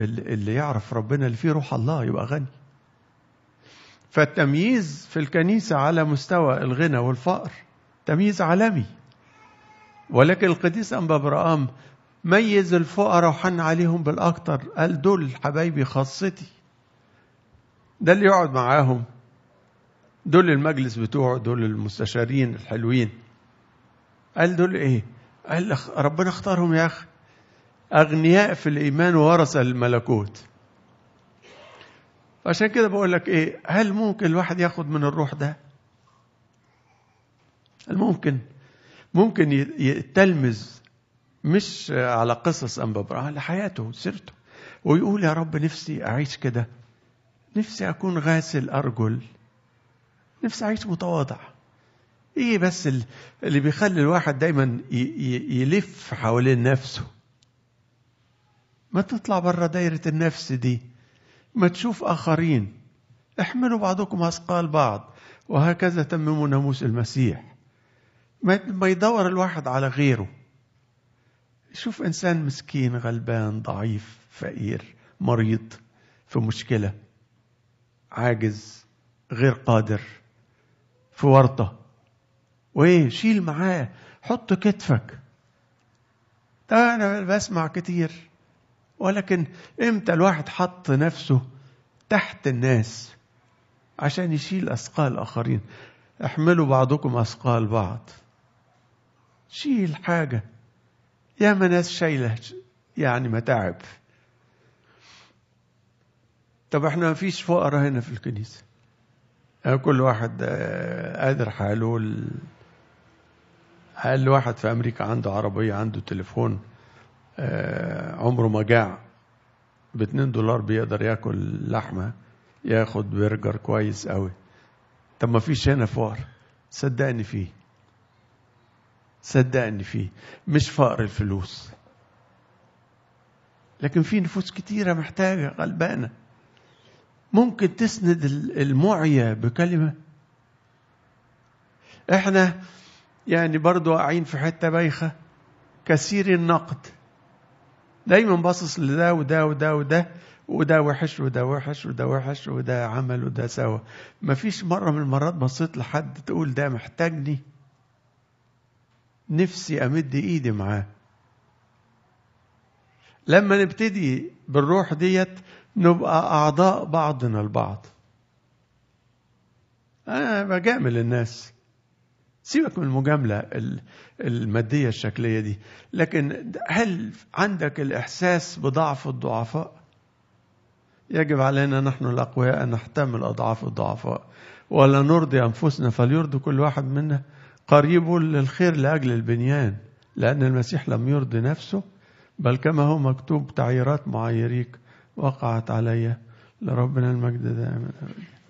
اللي يعرف ربنا اللي فيه روح الله يبقى غني فالتمييز في الكنيسة على مستوى الغنى والفقر تمييز عالمي ولكن القديس أنبا برام ميز الفقراء وحن عليهم بالأكتر قال دول حبايبي خاصتي ده اللي يقعد معاهم دول المجلس بتوعه دول المستشارين الحلوين قال دول ايه قال ربنا اختارهم يا اخي اغنياء في الايمان وورثه الملكوت عشان كده بقول لك ايه هل ممكن الواحد ياخد من الروح ده هل ممكن ممكن يتلمذ مش على قصص انبا على حياته سيرته ويقول يا رب نفسي اعيش كده نفسي اكون غاسل ارجل نفسي اعيش متواضع ايه بس اللي بيخلي الواحد دايما يلف حوالين نفسه ما تطلع بره دايرة النفس دي ما تشوف آخرين احملوا بعضكم أثقال بعض وهكذا تمموا ناموس المسيح ما يدور الواحد على غيره شوف إنسان مسكين غلبان ضعيف فقير مريض في مشكلة عاجز غير قادر في ورطة وايه شيل معاه حط كتفك ده انا بسمع كتير ولكن امتى الواحد حط نفسه تحت الناس عشان يشيل اثقال اخرين احملوا بعضكم اثقال بعض شيل حاجه يا ما ناس شايله يعني متاعب طب احنا ما فيش فقراء هنا في الكنيسه يعني كل واحد قادر حاله أقل واحد في أمريكا عنده عربية عنده تليفون عمره ما جاع باتنين دولار بيقدر ياكل لحمة ياخد برجر كويس قوي طب ما فيش هنا فقر صدقني فيه صدقني فيه مش فقر الفلوس لكن في نفوس كتيرة محتاجة غلبانة ممكن تسند المعية بكلمة احنا يعني برضو واقعين في حتة بايخة كثير النقد دايما باصص لده وده وده وده وده وحش وده وحش وده وحش وده عمل وده سوى مفيش مرة من المرات بصيت لحد تقول ده محتاجني نفسي أمد إيدي معاه لما نبتدي بالروح ديت نبقى أعضاء بعضنا البعض أنا بجامل الناس سيبك من المجاملة المادية الشكلية دي لكن هل عندك الإحساس بضعف الضعفاء يجب علينا نحن الأقوياء أن نحتمل أضعاف الضعفاء ولا نرضي أنفسنا فليرضي كل واحد منا قريب للخير لأجل البنيان لأن المسيح لم يرضي نفسه بل كما هو مكتوب تعييرات معاييريك وقعت علي لربنا المجد دائما